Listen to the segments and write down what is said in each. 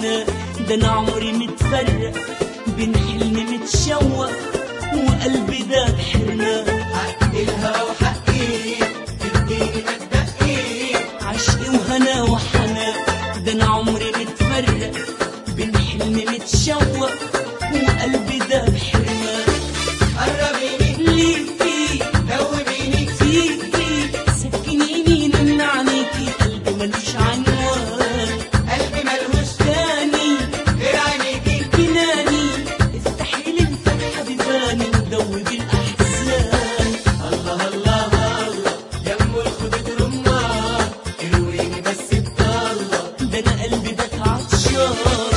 حنان ده انا عمري متفرق بين حلم متشوق وقلبي ده حرمان حق الهوى وحقي تديني ما تبقي عشق وهنا وحنان ده انا عمري متفرق بين حلم متشوق وقلبي ده حرمان قربيني ليكي دوبيني فيكي سكنيني من عينيكي قلبي ملوش عنوان قلبي ملهوش تاني غير عينيكي جناني افتحي لي الفتحة بيباني ودوبي الأحزان الله الله الله يم الخدود رمان ارويني بس بطلة ده أنا قلبي بك عطشان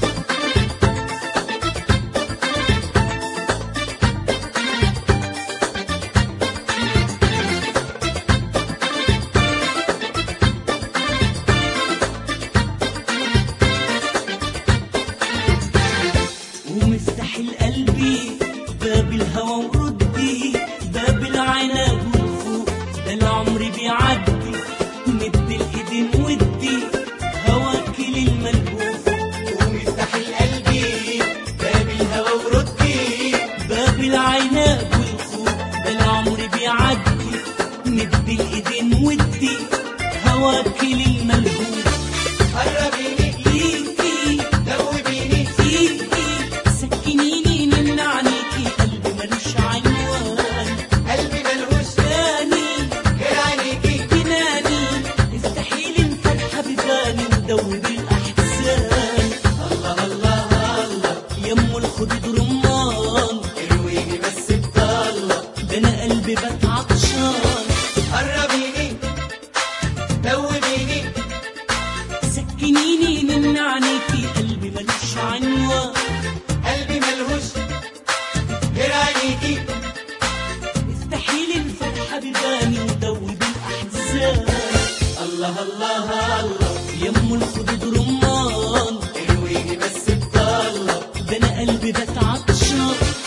ومفتحي لقلبي باب الهوى وردي باب العناد والخوف ده العمر بيعدي مد الايدين ودي هواك للملهوف قومي افتحي لقلبي باب الهوى وردي باب العناد والخوف ده العمر بيعدي مد الايدين ودي هواك للملهوف قربيني ليكي دوبيني فيكي سكنيني من عينيكي قلبي ملوش عنوان قلبي ملهوش تاني غير عينيكي جناني افتحي لي الفتحة بيباني ودوبي الأحزان الله الله الله يم الخدود رمان ارويني بس بطلة ده أنا قلبي بات عطشان قربيني دوبيني سكنيني من عينيكي قلبي ملوش عنوان قلبي ملهوش غير عينيكي افتحي لي الفتحة بيباني ودوبي الأحزان الله الله الله يم الخدود رمان ارويني بس بطلة ده أنا قلبي بات عطشان